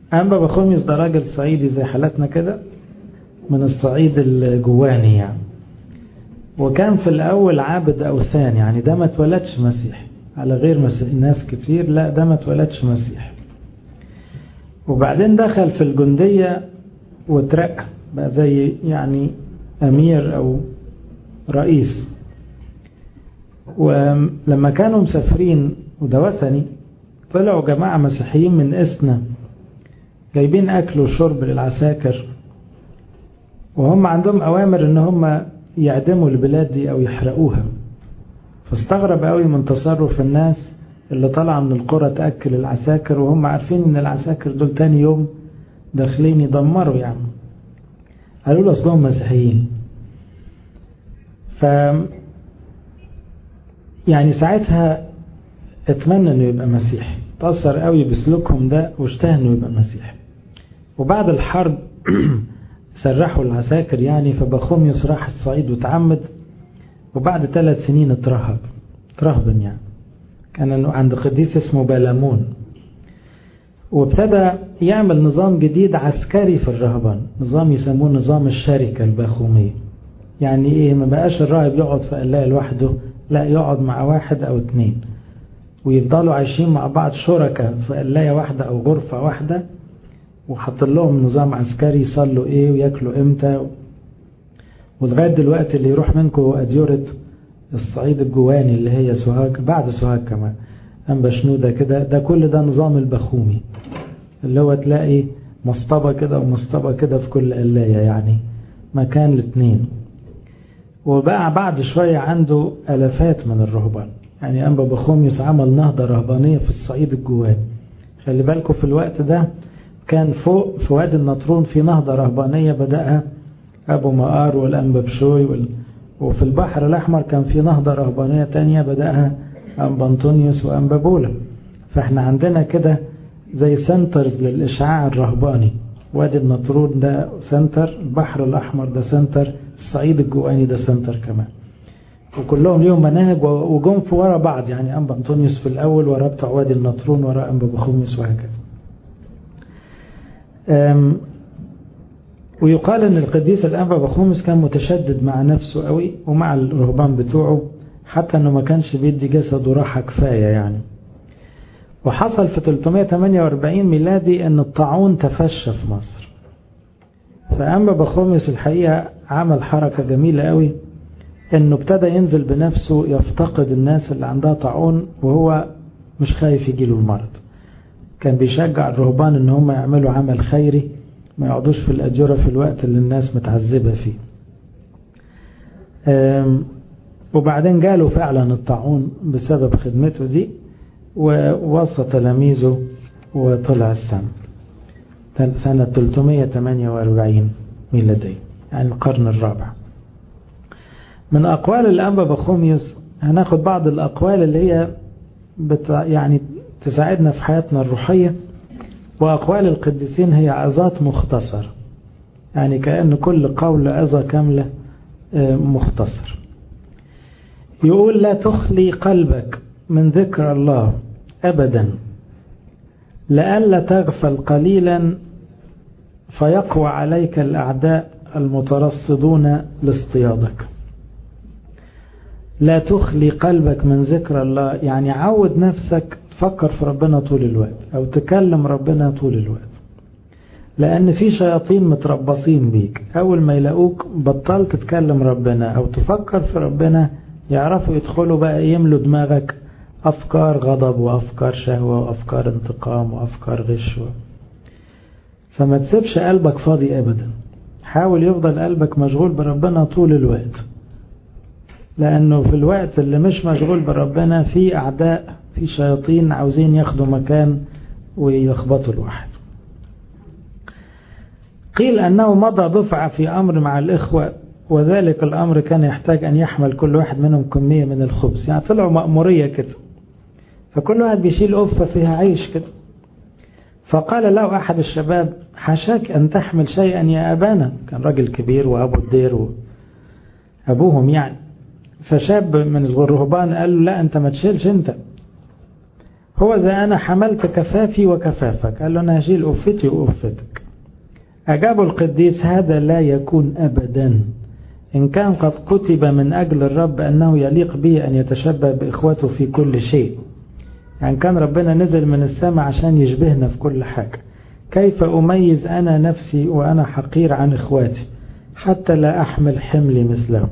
أنبا بخوميس ده راجل صعيدي زي حالتنا كده من الصعيد الجواني يعني وكان في الأول عابد أوثان يعني ده ما اتولدش مسيح على غير ناس كتير لا ده ما اتولدش مسيح وبعدين دخل في الجندية وترقى بقى زي يعني أمير أو رئيس ولما كانوا مسافرين وده وثني طلعوا جماعة مسيحيين من إسنا جايبين أكل وشرب للعساكر وهم عندهم أوامر إن هم يعدموا البلاد دي أو يحرقوها فاستغرب قوي من تصرف الناس اللي طالعة من القرى تأكل العساكر وهم عارفين إن العساكر دول تاني يوم داخلين يدمروا يعني قالوا له أصلهم مسيحيين ف يعني ساعتها اتمنى انه يبقى مسيحي تأثر قوي بسلوكهم ده واشتهى انه يبقى مسيحي وبعد الحرب سرحوا العساكر يعني فبخوميوس راح الصعيد وتعمد وبعد ثلاث سنين اترهب ترهبن يعني كان عند قديس اسمه بلامون وابتدى يعمل نظام جديد عسكري في الرهبان نظام يسموه نظام الشركة الباخومية يعني ايه ما بقاش الراهب يقعد في قلاية لوحده لا يقعد مع واحد او اتنين ويفضلوا عايشين مع بعض شركاء في قلاية واحدة او غرفة واحدة وحط لهم نظام عسكري يصلوا ايه وياكلوا امتى ولغاية دلوقتي اللي يروح منكم أديورة الصعيد الجواني اللي هي سوهاج بعد سوهاج كمان أنبا شنودة كده ده كل ده نظام البخومي اللي هو تلاقي مصطبة كده ومصطبة كده في كل قلاية يعني مكان الاثنين وبقى بعد شوية عنده ألفات من الرهبان يعني أنبا بخوميوس عمل نهضة رهبانية في الصعيد الجواني خلي بالكم في الوقت ده كان فوق في وادي النطرون في نهضة رهبانية بدأها أبو مقار والأنبا بشوي وال... وفي البحر الأحمر كان في نهضة رهبانية تانية بدأها أنبا أنطونيوس وأنبا بولا فإحنا عندنا كده زي سنترز للإشعاع الرهباني وادي النطرون ده سنتر البحر الأحمر ده سنتر الصعيد الجواني ده سنتر كمان وكلهم ليهم مناهج وجم في ورا بعض يعني أنبا أنطونيوس في الأول ورا بتاع وادي النطرون ورا أنبا بخوميوس وهكذا ويقال ان القديس الانبا بخومس كان متشدد مع نفسه قوي ومع الرهبان بتوعه حتى انه ما كانش بيدي جسده راحه كفايه يعني وحصل في 348 ميلادي ان الطاعون تفشى في مصر فانبا بخومس الحقيقه عمل حركه جميله قوي انه ابتدى ينزل بنفسه يفتقد الناس اللي عندها طاعون وهو مش خايف يجيله المرض كان بيشجع الرهبان ان هم يعملوا عمل خيري ما يقعدوش في الأجرة في الوقت اللي الناس متعذبة فيه وبعدين جاله فعلا الطاعون بسبب خدمته دي ووصى تلاميذه وطلع السنة سنة 348 ميلادية يعني القرن الرابع من أقوال الأنبا بخوميوس هناخد بعض الأقوال اللي هي بت يعني تساعدنا في حياتنا الروحية وأقوال القديسين هي عظات مختصر يعني كأن كل قول عظة كاملة مختصر يقول لا تخلي قلبك من ذكر الله أبدا لئلا تغفل قليلا فيقوى عليك الأعداء المترصدون لاصطيادك لا تخلي قلبك من ذكر الله يعني عود نفسك تفكر في ربنا طول الوقت أو تكلم ربنا طول الوقت لأن في شياطين متربصين بيك أول ما يلاقوك بطلت تتكلم ربنا أو تفكر في ربنا يعرفوا يدخلوا بقى يملوا دماغك أفكار غضب وأفكار شهوة وأفكار انتقام وأفكار غش و... فما تسيبش قلبك فاضي أبدا حاول يفضل قلبك مشغول بربنا طول الوقت لأنه في الوقت اللي مش مشغول بربنا في أعداء في شياطين عاوزين ياخدوا مكان ويلخبطوا الواحد قيل أنه مضى دفعة في أمر مع الإخوة وذلك الأمر كان يحتاج أن يحمل كل واحد منهم كمية من الخبز يعني طلعوا مأمورية كده فكل واحد بيشيل أفة فيها عيش كده فقال له أحد الشباب حشاك أن تحمل شيئا يا أبانا كان راجل كبير وأبو الدير أبوهم يعني فشاب من الرهبان قال له لا أنت ما تشيلش أنت هو ذا أنا حملت كفافي وكفافك قال له أنا هشيل أفتي وأفتك أجاب القديس هذا لا يكون أبدا إن كان قد كتب من أجل الرب أنه يليق به أن يتشبه بإخوته في كل شيء يعني كان ربنا نزل من السماء عشان يشبهنا في كل حاجة كيف أميز أنا نفسي وأنا حقير عن إخواتي حتى لا أحمل حملي مثلهم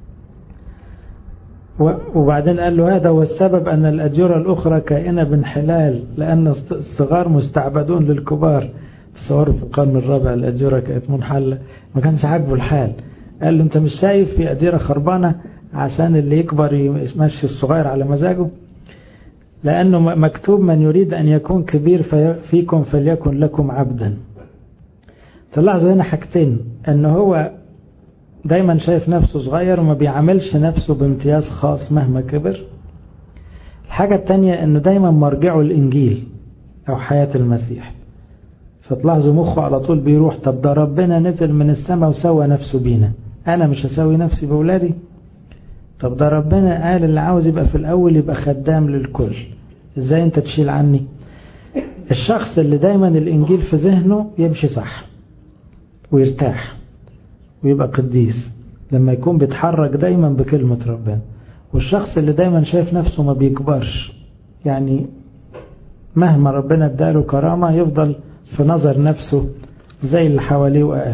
وبعدين قال له هذا هو السبب أن الأجورة الأخرى كائنة بانحلال لأن الصغار مستعبدون للكبار تصوروا في القرن الرابع الأجورة كانت منحلة ما كانش عاجبه الحال قال له أنت مش شايف في أجيرة خربانة عشان اللي يكبر يمشي الصغير على مزاجه لأنه مكتوب من يريد أن يكون كبير فيكم فليكن لكم عبدا تلاحظوا هنا حاجتين أنه هو دايما شايف نفسه صغير وما بيعملش نفسه بامتياز خاص مهما كبر الحاجة التانية أنه دايما مرجعه الإنجيل أو حياة المسيح فتلاحظوا مخه على طول بيروح طب ده ربنا نزل من السماء وسوى نفسه بينا أنا مش هسوي نفسي بولادي طب ده ربنا قال اللي عاوز يبقى في الأول يبقى خدام للكل إزاي أنت تشيل عني الشخص اللي دايما الإنجيل في ذهنه يمشي صح ويرتاح ويبقى قديس لما يكون بيتحرك دايما بكلمة ربنا والشخص اللي دايما شايف نفسه ما بيكبرش يعني مهما ربنا اداله كرامة يفضل في نظر نفسه زي اللي حواليه وأقل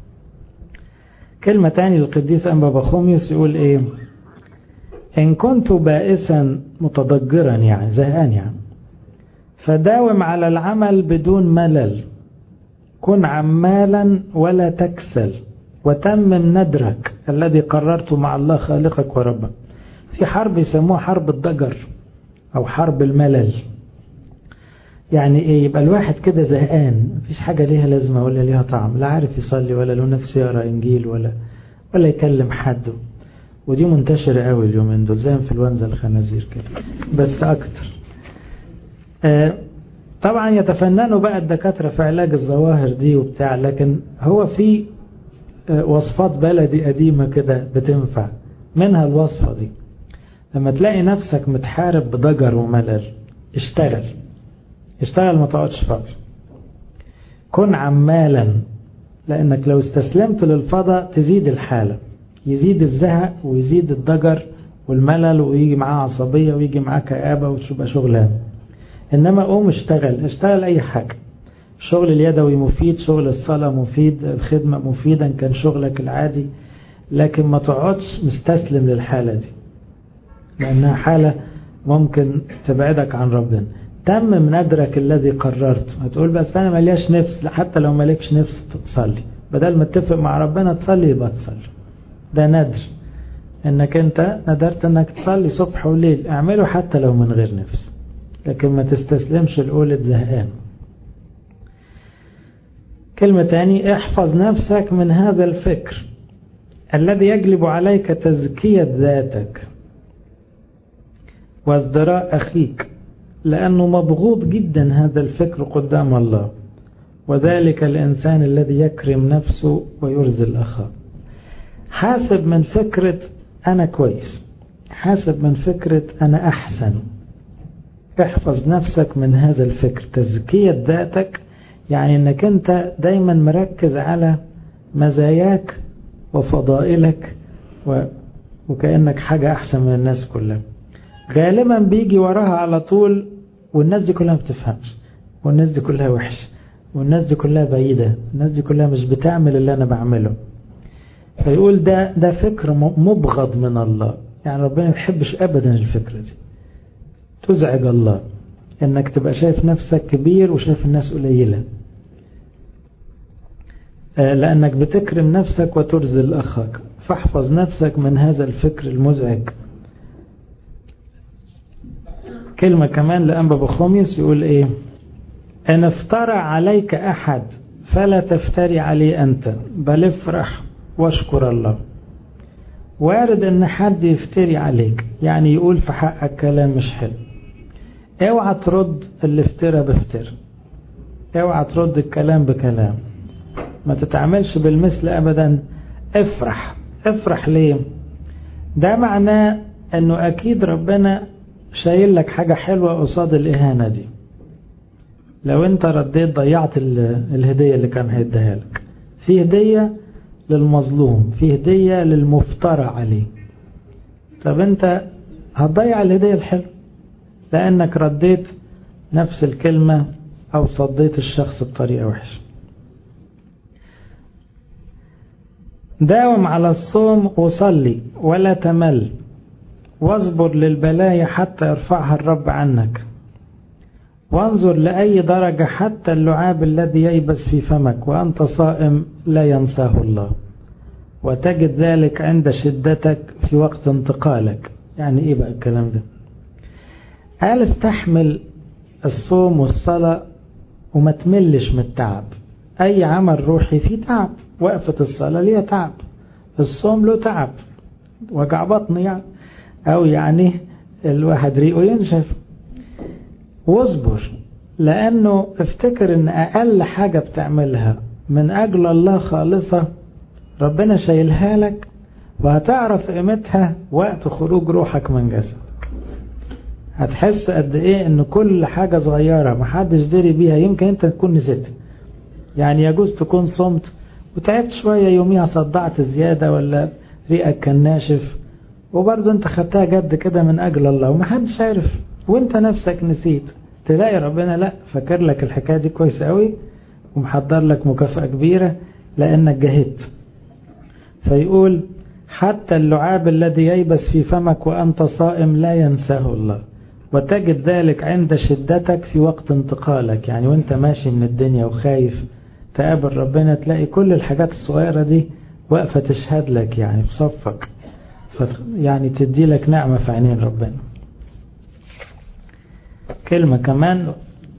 كلمة تاني للقديس أنبا بخوميوس يقول إيه إن كنت بائسا متضجرا يعني زهقان يعني فداوم على العمل بدون ملل كن عمالا ولا تكسل وتمم ندرك الذي قررته مع الله خالقك وربك في حرب يسموها حرب الضجر أو حرب الملل يعني ايه يبقى الواحد كده زهقان مفيش حاجة ليها لازمة ولا ليها طعم لا عارف يصلي ولا له نفس يقرا انجيل ولا ولا يكلم حد ودي منتشرة قوي اليومين دول زي انفلونزا الخنازير كده بس اكتر آه طبعا يتفننوا بقى الدكاترة في علاج الظواهر دي وبتاع لكن هو في آه وصفات بلدي قديمة كده بتنفع منها الوصفة دي لما تلاقي نفسك متحارب بضجر وملل اشتغل اشتغل ما تقعدش فاضي كن عمالا لانك لو استسلمت للفضاء تزيد الحالة يزيد الزهق ويزيد الضجر والملل ويجي معاه عصبية ويجي معاه كآبة وتبقى شغلان انما قوم اشتغل اشتغل اي حاجة الشغل اليدوي مفيد شغل الصلاة مفيد الخدمة مفيدا كان شغلك العادي لكن ما تقعدش مستسلم للحالة دي لأنها حالة ممكن تبعدك عن ربنا تمم ندرك الذي قررت هتقول بس أنا ملياش نفس حتى لو مالكش نفس تصلي بدل ما تتفق مع ربنا تصلي يبقى تصلي ده ندر انك انت ندرت انك تصلي صبح وليل اعمله حتى لو من غير نفس لكن ما تستسلمش لقولة زهقان كلمة تاني احفظ نفسك من هذا الفكر الذي يجلب عليك تزكية ذاتك وازدراء أخيك لأنه مبغوض جدا هذا الفكر قدام الله وذلك الإنسان الذي يكرم نفسه ويرزي الآخر حاسب من فكرة أنا كويس حاسب من فكرة أنا أحسن احفظ نفسك من هذا الفكر تزكية ذاتك يعني أنك أنت دايما مركز على مزاياك وفضائلك و... وكأنك حاجة أحسن من الناس كلها غالبا بيجي وراها على طول والناس دي كلها ما بتفهمش والناس دي كلها وحش والناس دي كلها بعيدة الناس دي كلها مش بتعمل اللي أنا بعمله فيقول ده ده فكر مبغض من الله يعني ربنا ما يحبش أبدا الفكرة دي تزعج الله انك تبقى شايف نفسك كبير وشايف الناس قليلة لأنك بتكرم نفسك وترزل أخاك فاحفظ نفسك من هذا الفكر المزعج كلمة كمان لأنبا بخوميس يقول إيه إن افترى عليك أحد فلا تفتري عليه أنت بل افرح واشكر الله وارد ان حد يفتري عليك يعني يقول في حقك كلام مش حلو اوعى ترد اللي افترى بافترى اوعى ترد الكلام بكلام ما تتعاملش بالمثل ابدا افرح افرح ليه ده معناه انه اكيد ربنا شايل لك حاجة حلوة قصاد الإهانة دي لو انت رديت ضيعت الهدية اللي كان هيديها لك في هدية للمظلوم في هدية للمفترى عليه طب انت هتضيع الهدية الحلوة لأنك رديت نفس الكلمة أو صديت الشخص بطريقة وحشة داوم على الصوم وصلي ولا تمل واصبر للبلايا حتى يرفعها الرب عنك وانظر لأي درجة حتى اللعاب الذي ييبس في فمك وأنت صائم لا ينساه الله وتجد ذلك عند شدتك في وقت انتقالك يعني ايه بقى الكلام ده قال استحمل الصوم والصلاة وما تملش من التعب أي عمل روحي فيه تعب وقفة الصلاة ليها تعب الصوم له تعب وجع بطن يعني أو يعني الواحد ريقه ينشف واصبر لأنه افتكر ان أقل حاجة بتعملها من أجل الله خالصة ربنا شايلها لك وهتعرف قيمتها وقت خروج روحك من جسدك هتحس قد ايه ان كل حاجة صغيرة محدش دري بيها يمكن انت تكون نسيتها يعني يجوز تكون صمت وتعبت شوية يوميها صدعت زيادة ولا ريقك كان ناشف وبرضه انت خدتها جد كده من اجل الله ومحدش عارف وانت نفسك نسيت تلاقي ربنا لا فاكر لك الحكاية دي كويس قوي ومحضر لك مكافأة كبيرة لانك جهدت فيقول حتى اللعاب الذي ييبس في فمك وأنت صائم لا ينساه الله وتجد ذلك عند شدتك في وقت انتقالك يعني وانت ماشي من الدنيا وخايف تقابل ربنا تلاقي كل الحاجات الصغيرة دي واقفة تشهد لك يعني في صفك يعني تدي لك نعمة في عينين ربنا كلمة كمان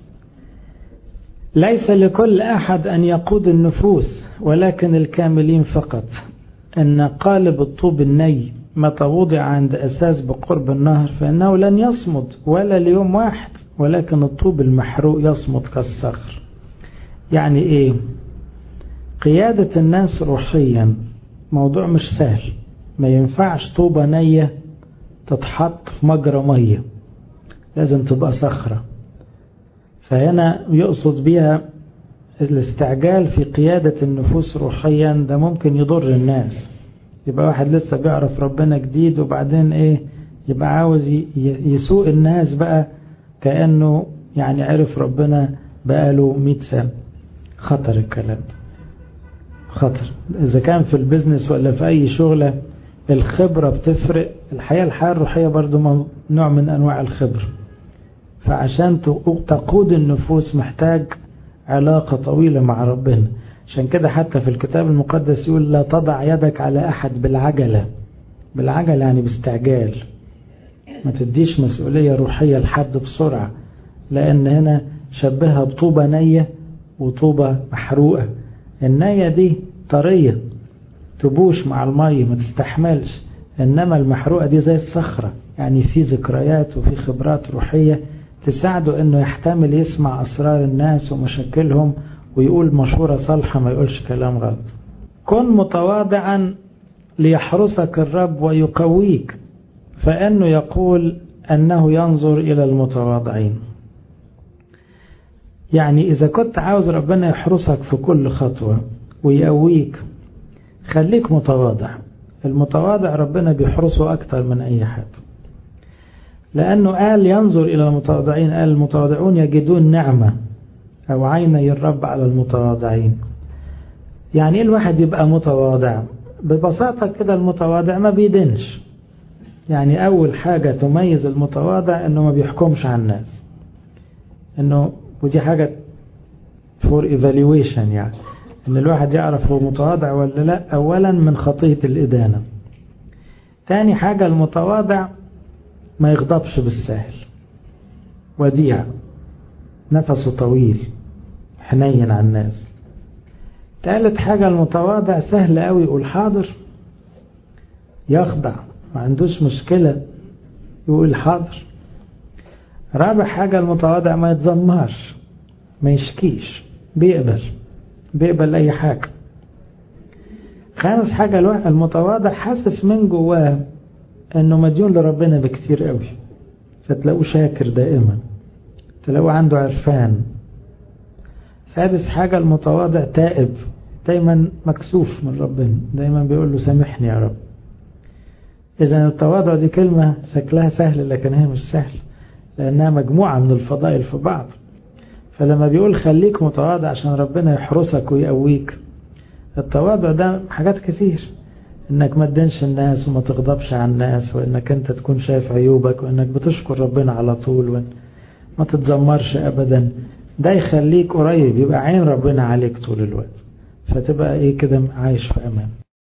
ليس لكل أحد أن يقود النفوس ولكن الكاملين فقط أن قالب الطوب الني متى وضع عند أساس بقرب النهر فإنه لن يصمد ولا ليوم واحد ولكن الطوب المحروق يصمد كالصخر يعني إيه قيادة الناس روحيا موضوع مش سهل ما ينفعش طوبة نية تتحط في مجرى مية لازم تبقى صخرة فهنا يقصد بها الاستعجال في قيادة النفوس روحيا ده ممكن يضر الناس يبقى واحد لسه بيعرف ربنا جديد وبعدين ايه يبقى عاوز يسوق الناس بقى كأنه يعني عرف ربنا بقاله مئة سنة خطر الكلام ده خطر إذا كان في البيزنس ولا في أي شغلة الخبرة بتفرق الحياة الحياة الروحية برضو نوع من أنواع الخبرة فعشان تقود النفوس محتاج علاقة طويلة مع ربنا عشان كده حتى في الكتاب المقدس يقول لا تضع يدك على أحد بالعجلة بالعجلة يعني باستعجال ما تديش مسؤولية روحية لحد بسرعة لأن هنا شبهها بطوبة نية وطوبة محروقة النية دي طرية تبوش مع المية ما تستحملش إنما المحروقة دي زي الصخرة يعني في ذكريات وفي خبرات روحية تساعده انه يحتمل يسمع اسرار الناس ومشاكلهم ويقول مشورة صالحة ما يقولش كلام غلط كن متواضعا ليحرسك الرب ويقويك فانه يقول انه ينظر الى المتواضعين يعني اذا كنت عاوز ربنا يحرسك في كل خطوة ويقويك خليك متواضع المتواضع ربنا بيحرسه اكتر من اي حد لأنه قال ينظر إلى المتواضعين قال المتواضعون يجدون نعمة أو عيني الرب على المتواضعين يعني إيه الواحد يبقى متواضع ببساطة كده المتواضع ما بيدنش يعني أول حاجة تميز المتواضع إنه ما بيحكمش على الناس إنه ودي حاجة فور ايفالويشن يعني إن الواحد يعرف هو متواضع ولا لا أولا من خطية الإدانة تاني حاجة المتواضع ما يغضبش بالسهل وديع نفسه طويل حنين على الناس ثالث حاجة المتواضع سهل قوي يقول حاضر يخضع ما عندوش مشكلة يقول حاضر رابع حاجة المتواضع ما يتذمرش ما يشكيش بيقبل بيقبل أي حاجة خامس حاجة المتواضع حاسس من جواه انه مديون لربنا بكتير قوي فتلاقوه شاكر دائما تلاقوه عنده عرفان سادس حاجة المتواضع تائب دايما مكسوف من ربنا دايما بيقول له سامحني يا رب إذا التواضع دي كلمة شكلها سهل لكن هي مش سهل لأنها مجموعة من الفضائل في بعض فلما بيقول خليك متواضع عشان ربنا يحرسك ويقويك التواضع ده حاجات كتير انك ما تدينش الناس وما تغضبش على الناس وانك انت تكون شايف عيوبك وانك بتشكر ربنا على طول وما تتذمرش ابدا ده يخليك قريب يبقى عين ربنا عليك طول الوقت فتبقى ايه كده عايش في امان